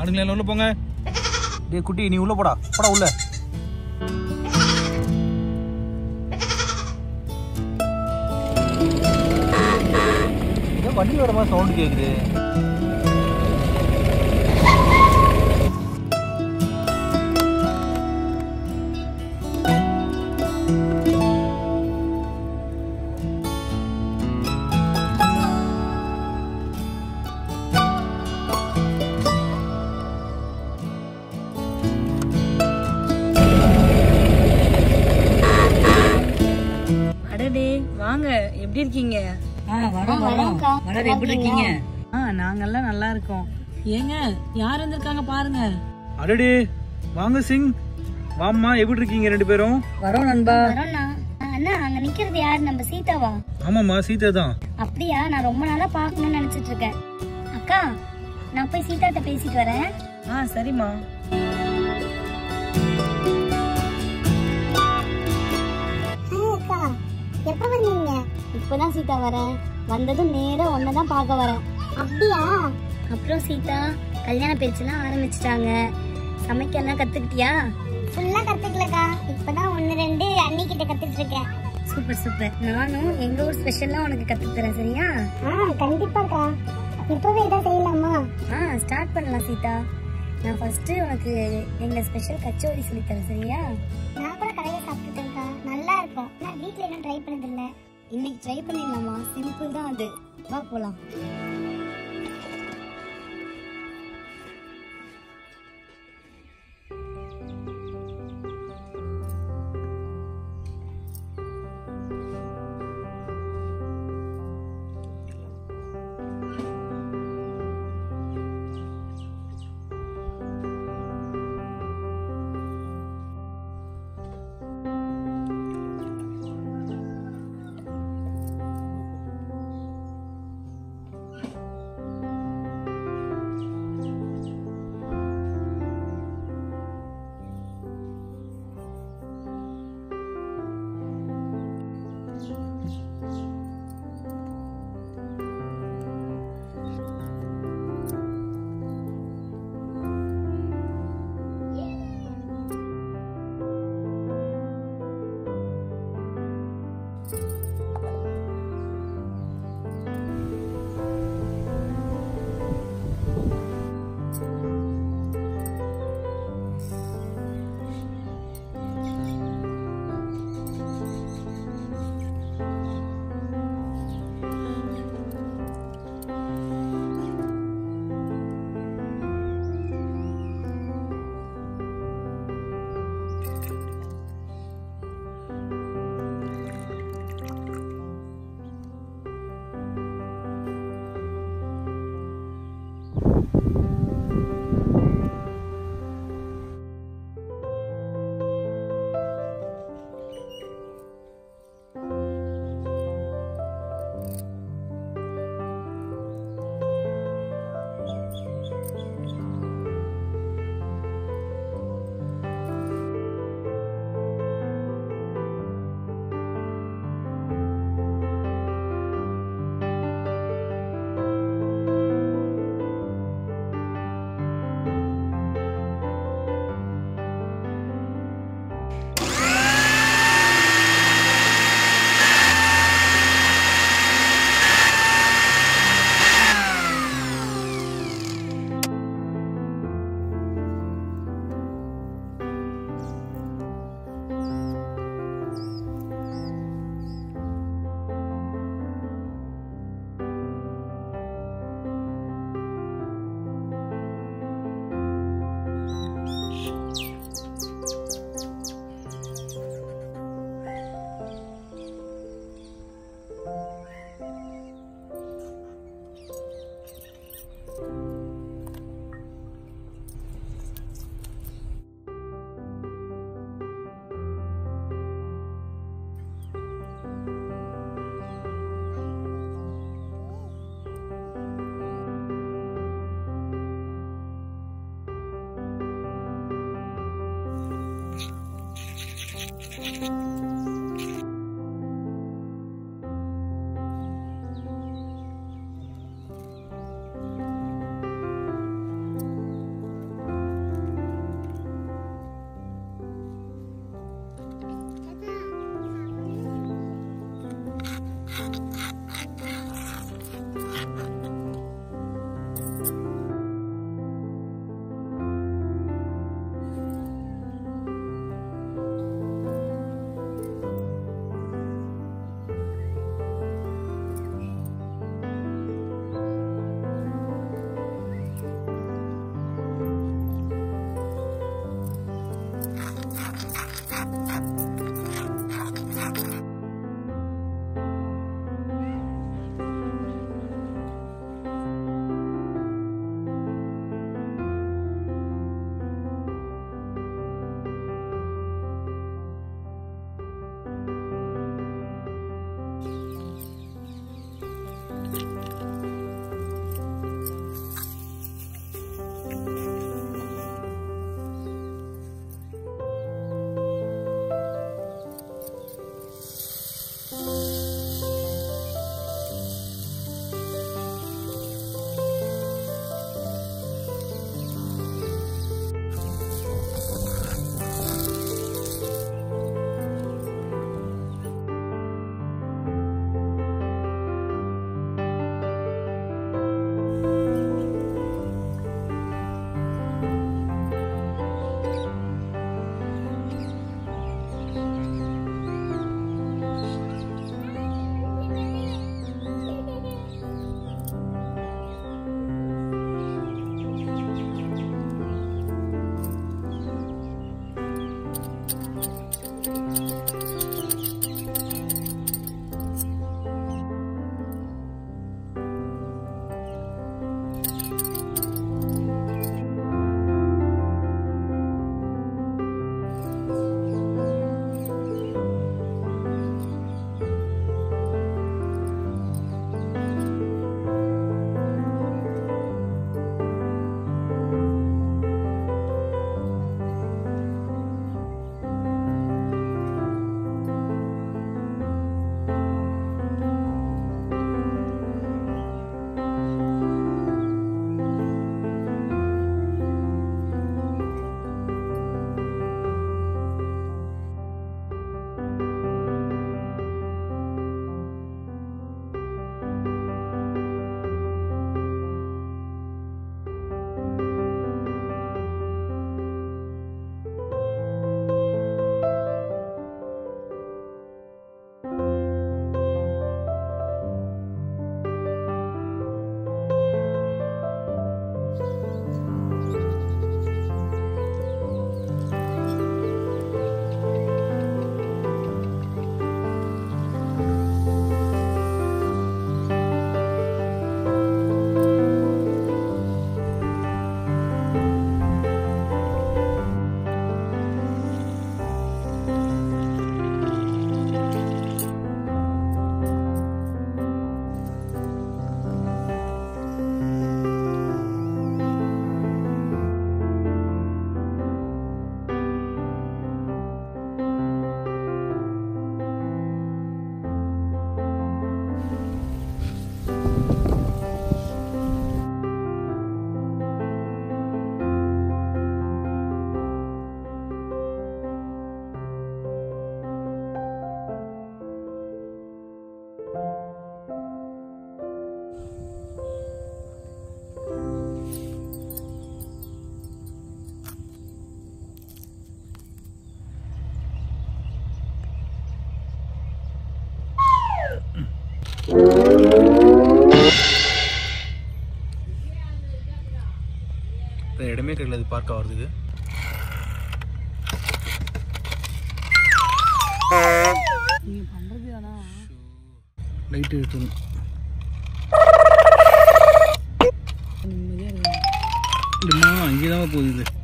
ஆளுங்களே எல்லாம் உள்ள போங்க டேய் குட்டி நீ உள்ள போடா போடா உள்ள ஏன் வண்டி வர மாதிரி சவுண்ட் கேக்குது அடடே வாங்க எப்படி இருக்கீங்க வரோம் வரோம் வளர் எப்படி இருக்கீங்க ஆ நாங்கெல்லாம் நல்லா இருக்கோம் ஏங்க யார் வந்திருக்காங்க பாருங்க அடடே வாங்க சிங் வாம்மா எப்படி இருக்கீங்க ரெண்டு பேரும் வரோம் நண்பா வரோண்ணா அண்ணா அங்க நிக்கிறது யாரு நம்ம சீதாவா ஆமாம்மா சீதா தான் அப்படியா நான் ரொம்ப நாளா பார்க்கணும்னு நினைச்சிட்டு இருக்கேன் அக்கா நான் போய் சீதாட்ட பேசிட்டு வரேன் ஆ சரிம்மா அக்கா எப்ப வந்தீங்க இப்பதான் சீதா வரேன் வந்ததும் நேரா ஒன்னதான் பார்க்க வரேன் அப்படியா அப்புறம் சீதா கல்யாண பேச்செல்லாம் ஆரம்பிச்சிட்டாங்க சமைக்க எல்லாம் கத்துக்கிட்டியா ஃபுல்லா கத்துக்கலக்கா இப்பதான் ஒன்னு ரெண்டு அண்ணி கிட்ட கத்துட்டு இருக்கேன் சூப்பர் சூப்பர் நானும் எங்க ஊர் ஸ்பெஷல்லாம் உனக்கு கத்து தரேன் சரியா ஆ கண்டிப்பாக்கா இப்பவே இதான் செய்யலாமா ஆ ஸ்டார்ட் பண்ணலாம் சீதா நான் ஃபர்ஸ்ட் உனக்கு எங்க ஸ்பெஷல் கச்சோரி சொல்லி தரேன் சரியா நான் கூட கடையில சாப்பிட்டுட்டேன்க்கா நல்லா இருக்கும் நான் வீட்ல இன்னும் ட்ரை பண்ணது இல்ல இன்னைக்கு ட்ரை பண்ணிடலாமா சிம்பிள் தான் அது வா போலாம் வேற இடமே தெரியல இது பார்க்க வர்றதுக்கு நீங்க பண்றது ஆனா லைட் எடுத்துணும் நிம்மதியா இருக்கு இல்லைம்மா அங்கே தான் போகுது இது